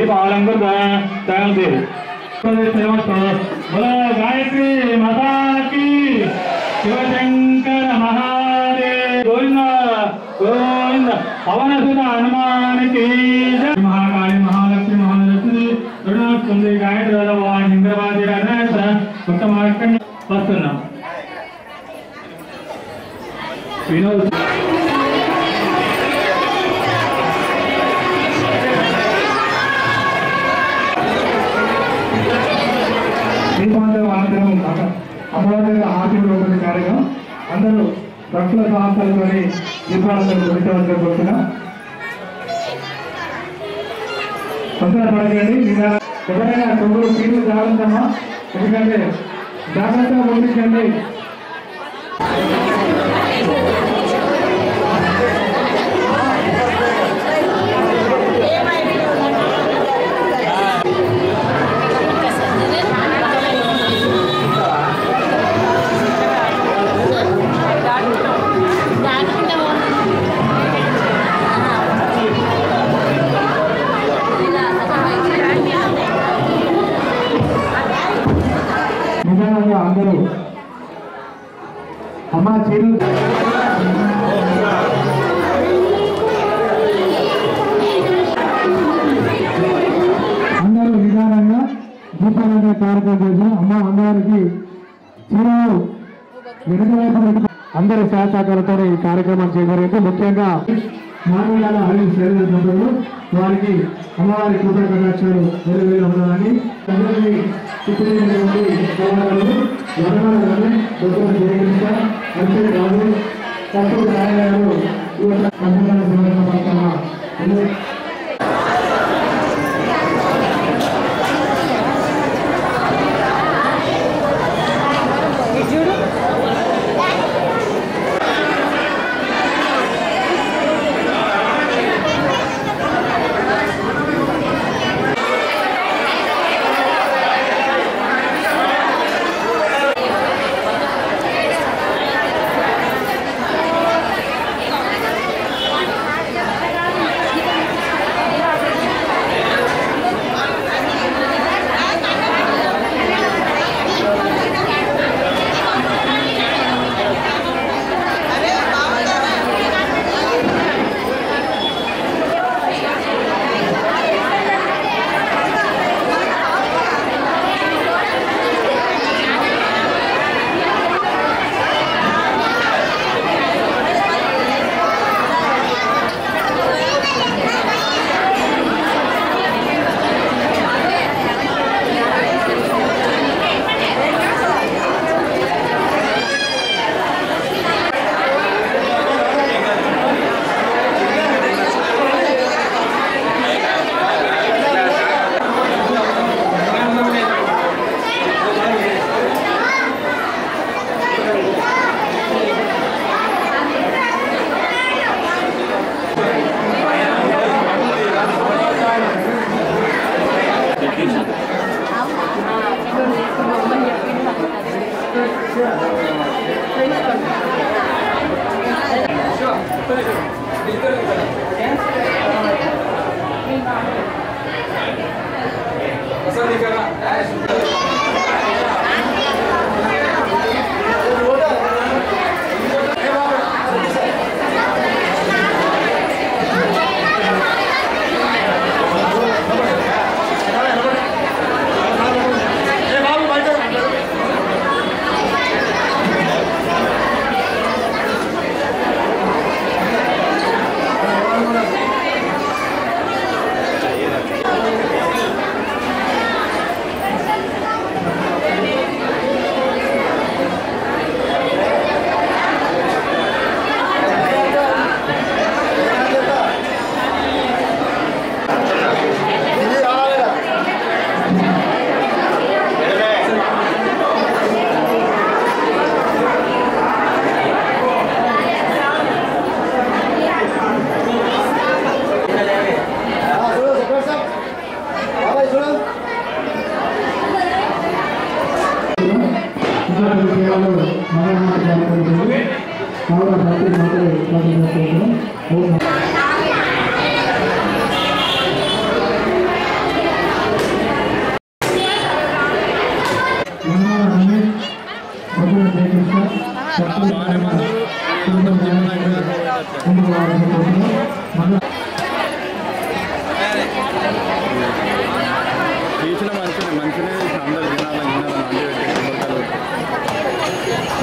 దీపాలంకృత శాంతి బోలో గాయత్రి మాతాకి శివశంకర మహాదేవ్ గోవింద గోవింద పవన సుత హనుమానికి జై. మహాకాళి మహాలక్ష్మి మహాలక్ష్మి కరుణాస్తుంది గాయత్రి భగవాన్ ఇంద్రవాది రథ కొత్త మార్కండి వస్తున్నాం వినోద్ దీపాంతరం అనంతరం అమ్మవారి ఆశీర్వాద రూపంలో కార్యక్రమం అందరూ భక్తుల సహాయాలతోని దీపాలందరూ పెట్టవలసిన కోరుతున్నా తొందర పడకండి మీరు ఎవరైనా తొమ్మిది సీట్లు జాగ్రత్తమా ఎందుకంటే జాగ్రత్తగా పంపించండి నిజంగా అందరూ అమ్మ చీరు అందరూ నిదానంగా దీపాలంటే కార్యక్రమం చేసి అమ్మ అమ్మవారికి చీరలు వెనుక వైపు పెట్టుకు- అందరి సహకారాలతో ఈ కార్యక్రమం చేయగలిగింది ముఖ్యంగా మానవుల హరి సేవల దంపతులు వారికి అమ్మవారి కృప కటాక్షాలు వేరు వేరు ఉండాలని అందరినీ చిత్రీకరించినటువంటి సోదరులు వరమాల రమేష్ డాక్టర్ జయకృష్ణ అంతే రాజు కస్తూరి నారాయణ ఈ యొక్క అద్భుతమైన సేవలను పడుతున్న అందరి- ఇటువంటి సేవలు మరొకటి జరుగుతుంది కావున భక్తులు మాత్రమే స్వాగతిస్తున్నాం. ఓం నమః ముందుకు రావాలని కోరుతున్నాం. మన తీసిన మంచిని మంచినే తీసిన అందరు తినాలని తినాలని అండి పెట్టి కొబ్బరికాయలు కొట్టి.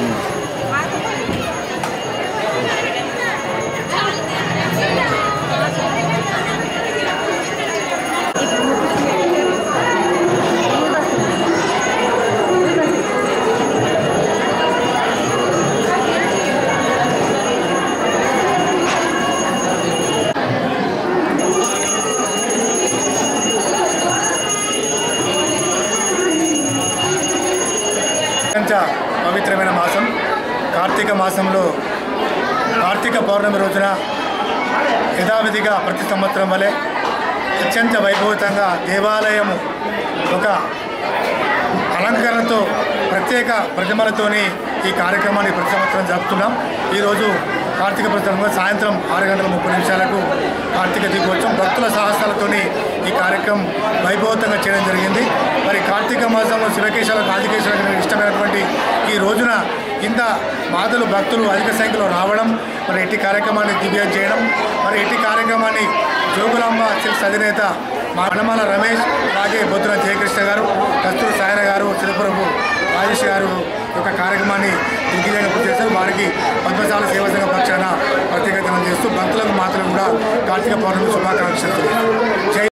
అత్యంత పవిత్రమైన మాసం కార్తీక మాసంలో కార్తీక పౌర్ణమి రోజున యథావిధిగా ప్రతి సంవత్సరం వలె అత్యంత వైభవతంగా దేవాలయము ఒక అలంకరణతో ప్రత్యేక ప్రతిమలతోని ఈ కార్యక్రమాన్ని ప్రతి సంవత్సరం జరుపుతున్నాం ఈరోజు కార్తీక ప్రతిమ సాయంత్రం ఆరు గంటల ముప్పై నిమిషాలకు కార్తీక దీపోత్సవం భక్తుల సాహసాలతోని ఈ కార్యక్రమం వైభవతంగా చేయడం జరిగింది మరి కార్తీక మాసంలో శివకేశాలకు ఆదికేశాలకు ఇష్టమైనటువంటి ఈ రోజున ఇంత మాతలు భక్తులు అధిక సంఖ్యలో రావడం మరి ఎట్టి కార్యక్రమాన్ని దివ్యం చేయడం మరి ఎట్టి కార్యక్రమాన్ని జోగులాంబ సిల్స్ అధినేత మా వనమాల రమేష్ అలాగే బొద్దున జయకృష్ణ గారు కస్తూరి సాయన గారు చిరుపురపు రాజేష్ గారు యొక్క కార్యక్రమాన్ని దిగ్విజయంగా పూర్తి చేశారు వారికి పద్మశాల సేవా సంఘ పక్షాన ప్రత్యేకత చేస్తూ భక్తులకు మాత్రం కూడా కార్తీక పౌర్ణమి శుభాకాంక్షలు తెలియజేస్తున్నాను. జై